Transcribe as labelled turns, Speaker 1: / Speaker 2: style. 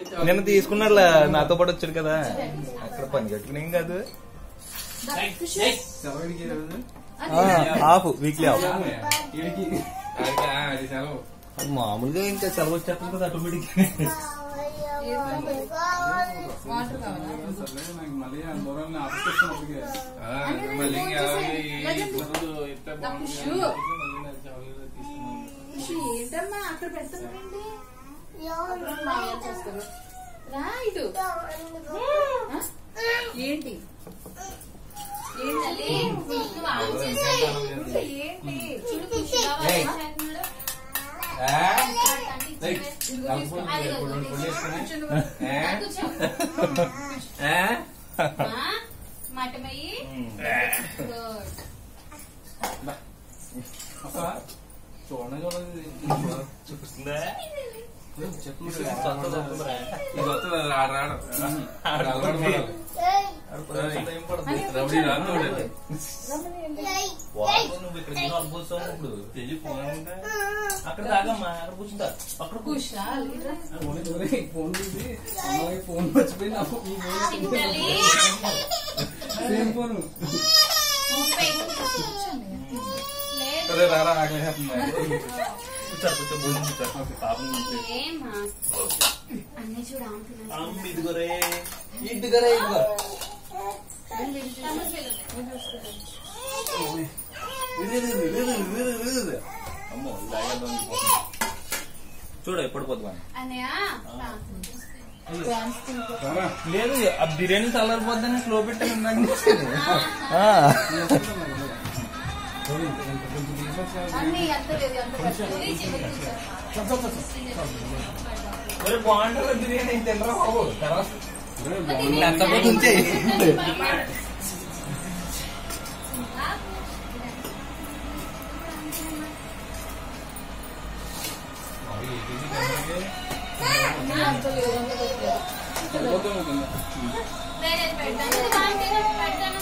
Speaker 1: నిన్న తీసుకున్నాడులే నాతో పాటు వచ్చాడు కదా అక్కడ పని కట్టుకుని ఏం కాదు
Speaker 2: సెలవుడికి ఈ రోజు?
Speaker 1: ఆఫ్ వీక్లీ ఆఫ్
Speaker 2: ఈడికి. ఆ, అది సెలవు.
Speaker 1: మామూలుగా ఇంకా సెలవు వచ్చేస్తుంది కదా ఆటోమేటిక్
Speaker 3: వాటర్ కావాలా
Speaker 2: సర్లే, నాకు మళ్ళీ ఆ దూరాన్ని ఆపుకొచ్చినప్పటికే.
Speaker 4: ఆ, ఇంకా మళ్ళీ ఇంకా ఈ రోజు ఇస్తే బాగుంటుంది
Speaker 3: షూ.
Speaker 4: మళ్ళీ నాకు చాక్లెట్ తీసుకున్నాను.
Speaker 3: ఖుషి, ఏంటమ్మా అక్కడ పెడుతున్నారండి మామయ్య చేస్తారు రా ఇటు ఆ? ఏంటి ఏంటండి నువ్వు ఆన్ చేసేయ్. ఉండు, ఏంటి చూడు ఖుషి
Speaker 4: ఏయ్.
Speaker 3: చేస్తున్నాడు.
Speaker 4: ఆ? ఏయ్,
Speaker 3: ఇదిగో
Speaker 4: నాకు
Speaker 3: తీసుకో.
Speaker 4: ఫోన్
Speaker 3: అదిగో,
Speaker 4: చేయి, ఫోన్
Speaker 3: తీసుకో.
Speaker 4: చేసుకుని.
Speaker 3: కూర్చో నువ్వు.
Speaker 4: ఏ?
Speaker 3: రా, కూర్చో.
Speaker 4: ఆ?
Speaker 3: ఆ? మటమయ్యి గుడ్
Speaker 2: అసలా? చూడండి చూడండి
Speaker 1: చూపిస్తుందా
Speaker 2: చెట్లు
Speaker 1: ఇది కొత్తది వస్తుందిరా.
Speaker 4: ఇది వస్తుంది, ఆడు రాడు. ఆడు అలవాటు పడాలి.
Speaker 1: ఆడ పది ఏం పడుతుంది?
Speaker 4: రౌడీ రాదు వాడు.
Speaker 1: వాడు నువ్వు ఇక్కడ దిగి అనుభవిస్తావు ఇప్పుడు తెలి ఫోన్ ఉంటే అక్కడ దాగమ్మా అక్కడ కూర్చుంటా అక్కడ కూర్చో
Speaker 3: కుషాల్ ఇట్రా.
Speaker 2: ఫోన్ చూడండి, ఫోన్ చూసి అమ్మాయి ఫోన్ మర్చిపోయి నాకు ఈ ఫోన్
Speaker 3: చింతలి.
Speaker 2: సేమ్ ఫోన్
Speaker 3: ముప్పై కూర్చోండి. లేదు.
Speaker 4: అరే రారా ఆగలేస్తుంది.
Speaker 1: కూర్చో కూర్చో భోజనం కూర్చో పాపం నుంచి.
Speaker 3: ఏమ్మా? అన్నీ చూడు ఆంటీ
Speaker 1: అమ్మ ఇదిగోరే ఇదిగోరే ఇదిగో అమ్మో ఇది ఆగేద్దాం అనుకుంటున్నా. చూడు ఎప్పుడు పోద్దాం
Speaker 3: అన్నయ్య
Speaker 1: లేదు ఆ బిర్యానీ చల్లారిపోద్దని స్లో పెట్టాను ఇందాక నుంచి. ఆ.
Speaker 3: అన్నీ ఎంత లేదు ఎంత పట్టుకుని చివరికి
Speaker 1: ఒరే బాగుంటుంది బిర్యానీ తినరా బాబు తర్వాత ఎంత మంది ఉంచే
Speaker 3: వేరే పెట్టాను